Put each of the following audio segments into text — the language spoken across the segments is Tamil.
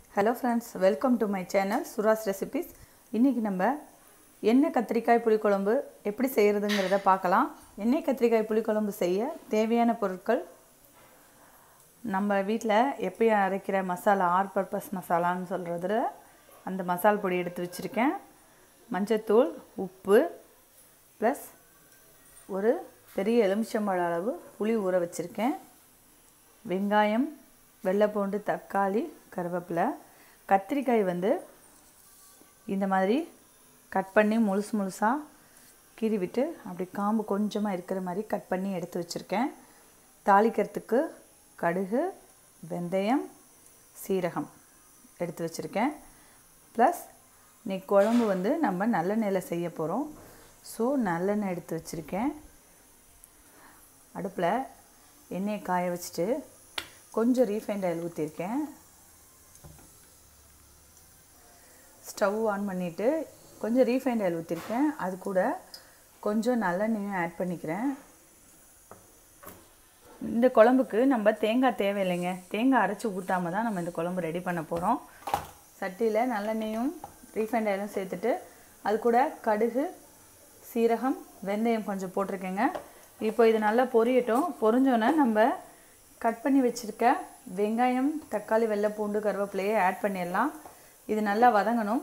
hello friends welcome to my channel Suras recipes இன்றைக்கி நம்ம எண்ணெய் கத்திரிக்காய் புளிக்குழம்பு எப்படி செய்கிறதுங்கிறத பார்க்கலாம் எண்ணெய் கத்திரிக்காய் புளிக்குழம்பு செய்ய தேவையான பொருட்கள் நம்ம வீட்டில் எப்பயும் அரைக்கிற மசாலா ஆர் பர்பஸ் மசாலான்னு சொல்கிறதுல அந்த மசால் பொடி எடுத்து வச்சுருக்கேன் மஞ்சத்தூள் உப்பு ப்ளஸ் ஒரு பெரிய எலுமிச்சம்பழ அளவு புளி ஊற வச்சுருக்கேன் வெங்காயம் வெள்ளைப்பூண்டு தக்காளி கருவேப்பிலை கத்திரிக்காய் வந்து இந்த மாதிரி கட் பண்ணி முழுசு முழுசாக கீறி விட்டு அப்படி காம்பு கொஞ்சமாக இருக்கிற மாதிரி கட் பண்ணி எடுத்து வச்சுருக்கேன் தாளிக்கிறதுக்கு கடுகு வெந்தயம் சீரகம் எடுத்து வச்சுருக்கேன் ப்ளஸ் இன்னைக்கு குழம்பு வந்து நம்ம நல்லெண்ணெயில் செய்ய போகிறோம் ஸோ நல்லெண்ணெய் எடுத்து வச்சுருக்கேன் அடுப்பில் எண்ணெயை காய வச்சுட்டு கொஞ்சம் ரீஃபைண்ட் ஆயில் ஊற்றிருக்கேன் ஸ்டவ் ஆன் பண்ணிவிட்டு கொஞ்சம் ரீஃபைண்ட் ஆயில் ஊற்றிருக்கேன் அது கூட கொஞ்சம் நல்லெண்ணெயும் ஆட் பண்ணிக்கிறேன் இந்த குழம்புக்கு நம்ம தேங்காய் தேவையில்லைங்க தேங்காய் அரைச்சி ஊற்றாம தான் நம்ம இந்த குழம்பு ரெடி பண்ண போகிறோம் சட்டியில் நல்லெண்ணெயும் ரீஃபைண்ட் ஆயிலும் சேர்த்துட்டு அது கூட கடுகு சீரகம் வெந்தயம் கொஞ்சம் போட்டிருக்கேங்க இப்போ இது நல்லா பொரியட்டும் பொரிஞ்சோன்னே நம்ம கட் பண்ணி வச்சுருக்க வெங்காயம் தக்காளி வெள்ளை பூண்டு கருவேப்பிலையை ஆட் பண்ணிடலாம் இது நல்லா வதங்கணும்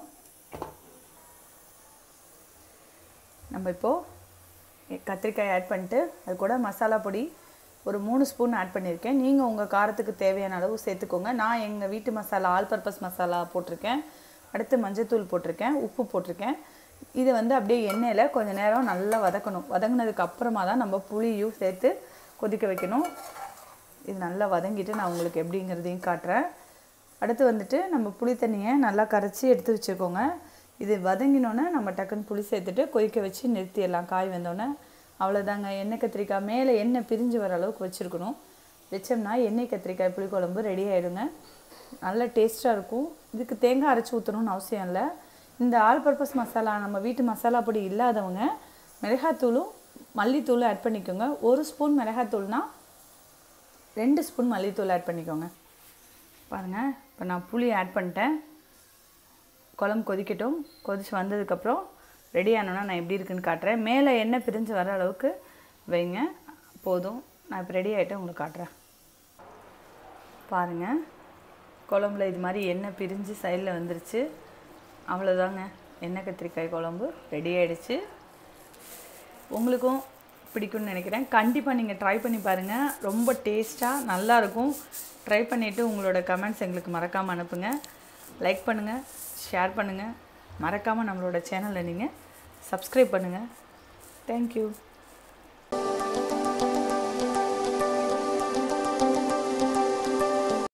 நம்ம இப்போது கத்திரிக்காய் ஆட் பண்ணிட்டு அது கூட மசாலா பொடி ஒரு மூணு ஸ்பூன் ஆட் பண்ணியிருக்கேன் நீங்கள் உங்கள் காரத்துக்கு தேவையான அளவு சேர்த்துக்கோங்க நான் எங்கள் வீட்டு மசாலா ஆல் பர்பஸ் மசாலா போட்டிருக்கேன் அடுத்து மஞ்சத்தூள் போட்டிருக்கேன் உப்பு போட்டிருக்கேன் இது வந்து அப்படியே எண்ணெயில் கொஞ்சம் நேரம் நல்லா வதக்கணும் வதங்கினதுக்கு அப்புறமா தான் நம்ம புளியும் சேர்த்து கொதிக்க வைக்கணும் இது நல்லா வதங்கிட்டு நான் உங்களுக்கு எப்படிங்கிறதையும் காட்டுறேன் அடுத்து வந்துட்டு நம்ம புளி தண்ணியை நல்லா கரைச்சி எடுத்து வச்சுக்கோங்க இது வதங்கினோன்னே நம்ம டக்குன்னு புளி சேர்த்துட்டு கொதிக்க வச்சு நிறுத்திடலாம் காய் வந்தோடனே அவ்வளோதாங்க எண்ணெய் கத்திரிக்காய் மேலே எண்ணெய் பிரிஞ்சு வர அளவுக்கு வச்சுருக்கணும் வச்சோம்னா எண்ணெய் கத்திரிக்காய் புளிக்குழம்பு ரெடி ஆகிடுங்க நல்ல டேஸ்ட்டாக இருக்கும் இதுக்கு தேங்காய் அரைச்சி ஊற்றணும்னு அவசியம் இல்லை இந்த ஆல் பர்பஸ் மசாலா நம்ம வீட்டு மசாலா பொடி இல்லாதவங்க மிளகாத்தூளும் மல்லித்தூளும் ஆட் பண்ணிக்கோங்க ஒரு ஸ்பூன் மிளகாத்தூள்னால் ரெண்டு ஸ்பூன் மல்லித்தூள் ஆட் பண்ணிக்கோங்க பாருங்கள் இப்போ நான் புளி ஆட் பண்ணிட்டேன் குழம்பு கொதிக்கட்டும் கொதிச்சு வந்ததுக்கப்புறம் ரெடி ஆனோன்னா நான் எப்படி இருக்குன்னு காட்டுறேன் மேலே எண்ணெய் பிரிஞ்சு வர அளவுக்கு வைங்க போதும் நான் இப்போ ரெடி ஆகிட்டு உங்களுக்கு காட்டுறேன் பாருங்கள் குழம்புல இது மாதிரி எண்ணெய் பிரிஞ்சு சைடில் வந்துருச்சு அவ்வளோதாங்க எண்ணெய் கத்திரிக்காய் குழம்பு ரெடி ஆகிடுச்சு உங்களுக்கும் பிடிக்கும்னு நினைக்கிறேன் கண்டிப்பாக நீங்கள் ட்ரை பண்ணி பாருங்கள் ரொம்ப டேஸ்ட்டாக நல்லாயிருக்கும் ட்ரை பண்ணிவிட்டு உங்களோட கமெண்ட்ஸ் எங்களுக்கு மறக்காமல் அனுப்புங்க லைக் பண்ணுங்கள் ஷேர் பண்ணுங்கள் மறக்காமல் நம்மளோட சேனலை நீங்கள் சப்ஸ்கிரைப் பண்ணுங்கள் தேங்க்யூ